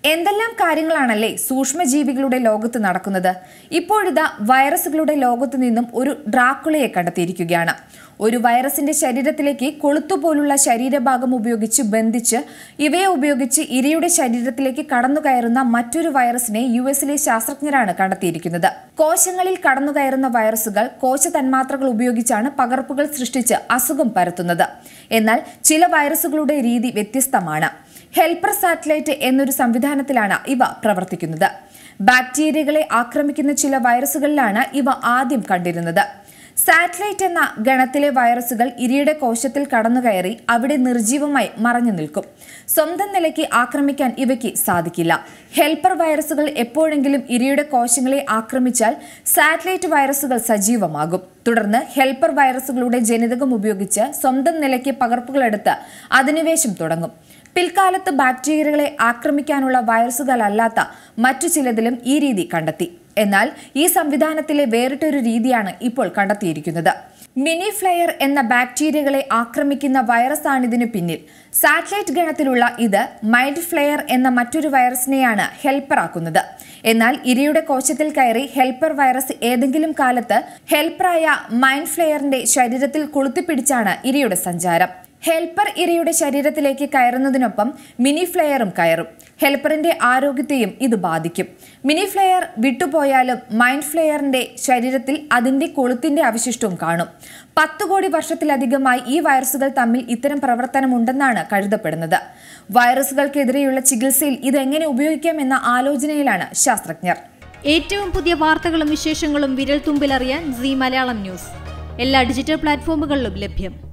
എന്തെല്ലാം കാര്യങ്ങളാണല്ലേ സൂക്ഷ്മജീവികളുടെ ലോകത്ത് നടക്കുന്നത് ഇപ്പോഴിതാ വൈറസുകളുടെ ലോകത്തു നിന്നും ഒരു ഡ്രാക്കുളയെ കണ്ടെത്തിയിരിക്കുകയാണ് ഒരു വൈറസിന്റെ ശരീരത്തിലേക്ക് കൊളുത്തുപോലുള്ള ശരീരഭാഗം ഉപയോഗിച്ച് ബന്ധിച്ച് ഇവയെ ഉപയോഗിച്ച് ഇരയുടെ ശരീരത്തിലേക്ക് കടന്നുകയറുന്ന മറ്റൊരു വൈറസിനെ യു എസിലെ ശാസ്ത്രജ്ഞരാണ് കണ്ടെത്തിയിരിക്കുന്നത് കോശങ്ങളിൽ കടന്നുകയറുന്ന വൈറസുകൾ കോശ തന്മാത്രകൾ ഉപയോഗിച്ചാണ് പകർപ്പുകൾ സൃഷ്ടിച്ച് അസുഖം പരത്തുന്നത് എന്നാൽ ചില വൈറസുകളുടെ രീതി വ്യത്യസ്തമാണ് ഹെൽപ്പർ സാറ്റലൈറ്റ് എന്നൊരു സംവിധാനത്തിലാണ് ഇവ പ്രവർത്തിക്കുന്നത് ബാക്ടീരിയകളെ ആക്രമിക്കുന്ന ചില വൈറസുകളിലാണ് ഇവ ആദ്യം കണ്ടിരുന്നത് സാറ്റലൈറ്റ് എന്ന ഗണത്തിലെ വൈറസുകൾ ഇരയുടെ കോശത്തിൽ കടന്നുകയറി അവിടെ നിർജീവമായി മറഞ്ഞു നിൽക്കും സ്വന്തം നിലയ്ക്ക് ആക്രമിക്കാൻ ഇവയ്ക്ക് സാധിക്കില്ല ഹെൽപ്പർ വൈറസുകൾ എപ്പോഴെങ്കിലും ഇരയുടെ കോശങ്ങളെ ആക്രമിച്ചാൽ സാറ്റലൈറ്റ് വൈറസുകൾ സജീവമാകും തുടർന്ന് ഹെൽപ്പർ വൈറസുകളുടെ ജനിതകം ഉപയോഗിച്ച് സ്വന്തം നിലയ്ക്ക് പകർപ്പുകളെടുത്ത് അധിനിവേശം തുടങ്ങും പിൽക്കാലത്ത് ബാക്ടീരിയകളെ ആക്രമിക്കാനുള്ള വൈറസുകളല്ലാത്ത മറ്റു ചിലതിലും ഈ രീതി കണ്ടെത്തി എന്നാൽ ഈ സംവിധാനത്തിലെ വേറിട്ടൊരു രീതിയാണ് ഇപ്പോൾ കണ്ടെത്തിയിരിക്കുന്നത് മിനി ഫ്ലയർ എന്ന ബാക്ടീരിയകളെ ആക്രമിക്കുന്ന വൈറസാണിതിനു പിന്നിൽ സാറ്റലൈറ്റ് ഗണത്തിലുള്ള ഇത് മൈൻഡ് ഫ്ലെയർ എന്ന മറ്റൊരു വൈറസിനെയാണ് ഹെൽപ്പർ ആക്കുന്നത് എന്നാൽ ഇരയുടെ കോശത്തിൽ കയറി ഹെൽപ്പർ വൈറസ് ഏതെങ്കിലും കാലത്ത് ഹെൽപ്പറായ മൈൻഡ് ഫ്ലെയറിന്റെ ശരീരത്തിൽ കൊളുത്തിപ്പിടിച്ചാണ് ഇരയുടെ സഞ്ചാരം ഹെൽപ്പർ ഇരയുടെ ശരീരത്തിലേക്ക് കയറുന്നതിനൊപ്പം മിനി ഫ്ലെയറും കയറും ഹെൽപ്പറിന്റെ ആരോഗ്യത്തെയും ഇത് ബാധിക്കും മിനി ഫ്ലെയർ വിട്ടുപോയാലും മൈൻഡ് ഫ്ലെയറിന്റെ ശരീരത്തിൽ അതിന്റെ കൊളുത്തിന്റെ അവശിഷ്ടവും കാണും പത്ത് കോടി വർഷത്തിലധികമായി ഈ വൈറസുകൾ തമ്മിൽ ഇത്തരം പ്രവർത്തനമുണ്ടെന്നാണ് കരുതപ്പെടുന്നത് വൈറസുകൾക്കെതിരെയുള്ള ചികിത്സയിൽ ഇതെങ്ങനെ ഉപയോഗിക്കാമെന്ന ആലോചനയിലാണ് ശാസ്ത്രജ്ഞർ ഏറ്റവും പുതിയ വാർത്തകളും വിശേഷങ്ങളും വിരൽ തുമ്പിലറിയാൻ സി മലയാളം ന്യൂസ് എല്ലാ ഡിജിറ്റൽ പ്ലാറ്റ്ഫോമുകളിലും ലഭ്യം